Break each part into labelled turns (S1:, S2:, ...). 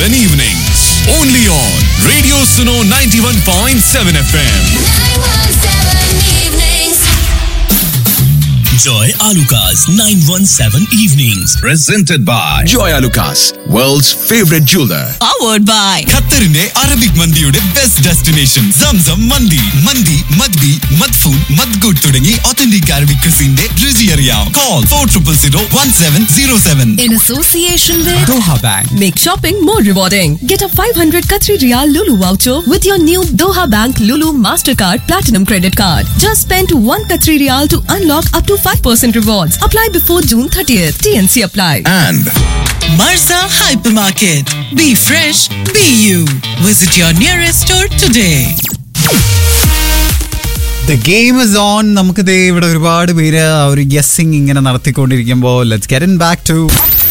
S1: 107 evenings. Only on Radio Suno 91.7 FM.
S2: Joy Alukas 917 Evenings.
S1: Presented by Joy Lucas, world's favorite jeweler.
S3: powered by
S1: ഖത്തറിന്റെ Arabic മന്തിയുടെ best destination Zamzam മന്തി മന്തി മദ്ബി മദ്ഫൂൻ മദ്ഗുഡ് തുടങ്ങി ഒത്തന്റിക് അറബിക് ക്രിസിന്റെ രുചി അറിയാം call four triple zero one seven zero seven
S3: in association with
S1: Doha bank
S3: Make shopping more rewarding. Get a 500 Qatari Riyal Lulu voucher with your new Doha Bank Lulu Mastercard Platinum Credit Card. Just spend 1 Qatari Riyal to unlock up to 5% rewards. Apply before June 30th. TNC apply.
S1: and
S4: Marza Hypermarket. Be fresh, be you. Visit your nearest store today.
S5: The game is on നമുക്ക് ദേ ഇവിടെ ഒരുപാട് പേര് ആ ഒരു guessing ഇങ്ങനെ നടത്തിക്കൊണ്ടിരിക്കുമ്പോൾ let's get in back to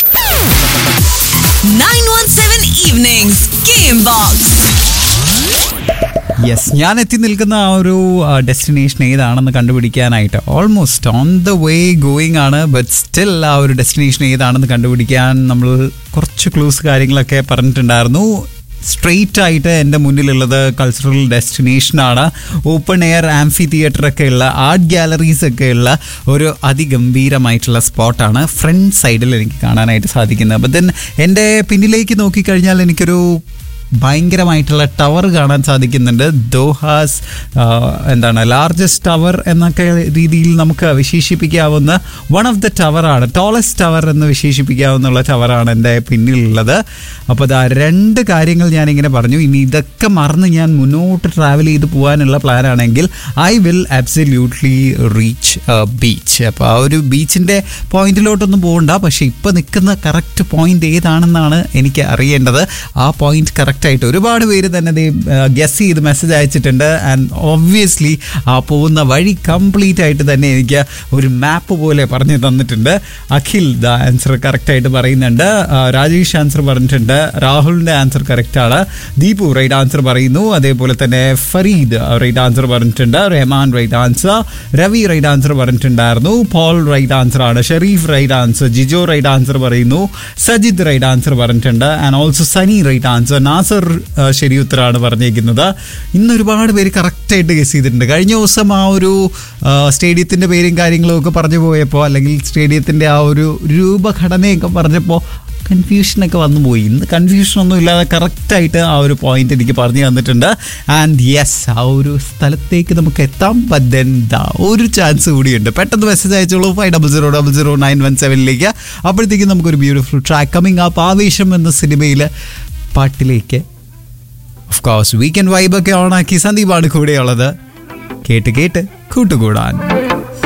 S4: 917 Evenings Game Box.
S5: Yes ഞാൻ എത്തി നിൽക്കുന്ന ആ ഒരു ഡെസ്റ്റിനേഷൻ ഏതാണെന്ന് കണ്ടുപിടിക്കാനായിട്ട് almost on the way going ആണ് ബട്ട് സ്റ്റിൽ ആ ഒരു ഡെസ്റ്റിനേഷൻ ഏതാണെന്ന് കണ്ടുപിടിക്കാൻ നമ്മൾ കുറച്ച് ക്ലൂസ് കാര്യങ്ങളൊക്കെ പറഞ്ഞിട്ടുണ്ടായിരുന്നു സ്ട്രെയിറ്റ് ആയിട്ട് എൻ്റെ മുന്നിലുള്ളത് കൾച്ചറൽ ഡെസ്റ്റിനേഷനാണ് ഓപ്പൺ എയർ ആംഫി തിയേറ്റർ ഒക്കെ ഉള്ള ആർട്ട് ഗാലറീസ് ഒക്കെ ഉള്ള ഒരു അതിഗംഭീരമായിട്ടുള്ള സ്പോട്ടാണ് ഫ്രണ്ട് സൈഡിൽ എനിക്ക് കാണാനായിട്ട് സാധിക്കുന്നത് അപ്പം ദെൻ എൻ്റെ പിന്നിലേക്ക് നോക്കിക്കഴിഞ്ഞാൽ എനിക്കൊരു ഭയങ്കരമായിട്ടുള്ള ടവർ കാണാൻ സാധിക്കുന്നുണ്ട് ദോഹാസ് ആ, എന്താണ് ലാർജസ്റ്റ് ടവർ എന്നൊക്കെ രീതിയിൽ നമുക്ക് വിശേഷിപ്പിക്കാവുന്ന വൺ ഓഫ് ദ ടവറാണ് ടോളസ്റ്റ് ടവർ എന്ന് വിശേഷിപ്പിക്കാവുന്ന ടവറാണ് എൻ്റെ പിന്നിലുള്ളത് അപ്പോൾ അതാ രണ്ട് കാര്യങ്ങൾ ഞാനിങ്ങനെ പറഞ്ഞു ഇനി ഇതൊക്കെ മറന്ന് ഞാൻ മുന്നോട്ട് ട്രാവൽ ചെയ്ത് പോകാനുള്ള പ്ലാനാണെങ്കിൽ I will absolutely reach beach അപ്പോൾ ആ ഒരു ബീച്ചിൻ്റെ പോയിന്റിലോട്ടൊന്നും പോകണ്ട പക്ഷേ ഇപ്പോൾ നിൽക്കുന്ന കറക്റ്റ് പോയിന്റ് ഏതാണെന്നാണ് എനിക്ക് അറിയേണ്ടത് ആ പോയിന്റ് കറക്റ്റായിട്ട് ഒരുപാട് പേര് തന്നെ ഗസ് ചെയ്ത് മെസ്സേജ് അയച്ചിട്ടുണ്ട് ആൻഡ് ഒബ്വിയസ്ലി ആ പോകുന്ന വഴി കംപ്ലീറ്റ് ആയിട്ട് തന്നെ എനിക്ക് ഒരു മാപ്പ് പോലെ പറഞ്ഞു തന്നിട്ടുണ്ട് അഖിൽ ദ ആൻസർ കറക്റ്റായിട്ട് പറയുന്നുണ്ട് ആ, രാജേഷ് ആൻസർ പറഞ്ഞിട്ടുണ്ട് രാഹുലിൻ്റെ ആൻസർ കറക്റ്റാണ് ദീപു റൈറ്റ് ആൻസർ പറയുന്നു അതേപോലെ തന്നെ ഫരീദ് റൈറ്റ് ആൻസർ പറഞ്ഞിട്ടുണ്ട് Rahman right answer Ravi right answer പറഞ്ഞിട്ടുണ്ടായിരുന്നു പോൾ റൈറ്റ് ആൻസർ ആണ് Shareef right answer Jijo right answer പറയുന്നു സജിദ് റൈറ്റ് ആൻസർ പറഞ്ഞിട്ടുണ്ട് and also Sani right answer Nasar ആ, ശരി ഉത്തരമാണ് പറഞ്ഞേക്കുന്നത് ഇന്ന് ഒരുപാട് പേര് കറക്റ്റായിട്ട് ഗസ് ചെയ്തിട്ടുണ്ട് കഴിഞ്ഞ ദിവസം ആ ഒരു സ്റ്റേഡിയത്തിൻ്റെ പേരും കാര്യങ്ങളും ഒക്കെ പറഞ്ഞു പോയപ്പോൾ അല്ലെങ്കിൽ സ്റ്റേഡിയത്തിൻ്റെ ആ ഒരു രൂപഘടനയൊക്കെ പറഞ്ഞപ്പോൾ കൺഫ്യൂഷനൊക്കെ വന്നു പോയി ഇന്ന് കൺഫ്യൂഷനൊന്നും ഇല്ലാതെ കറക്റ്റായിട്ട് ആ ഒരു പോയിന്റ് എനിക്ക് പറഞ്ഞു തന്നിട്ടുണ്ട് ആൻഡ് യെസ് ആ ഒരു സ്ഥലത്തേക്ക് നമുക്ക് എത്താം ബട്ട് ദെൻ ദ ഒരു ചാൻസ് കൂടിയുണ്ട് പെട്ടെന്ന് മെസ്സേജ് അയച്ചോളൂ five double zero double zero nine one സെവനിലേക്ക് അപ്പോഴത്തേക്കും നമുക്കൊരു ബ്യൂട്ടിഫുൾ ട്രാക്ക് കമ്മിങ് അപ്പ് ആവേശം എന്ന സിനിമയിൽ പാട്ടിലേക്ക് ഓഫ് കോഴ്സ് വീക്കെൻഡ് വൈബൊക്കെ ഓണാക്കി സന്ദീപാണ് കൂടെയുള്ളത് കേട്ട് കേട്ട് കൂട്ടുകൂടാൻ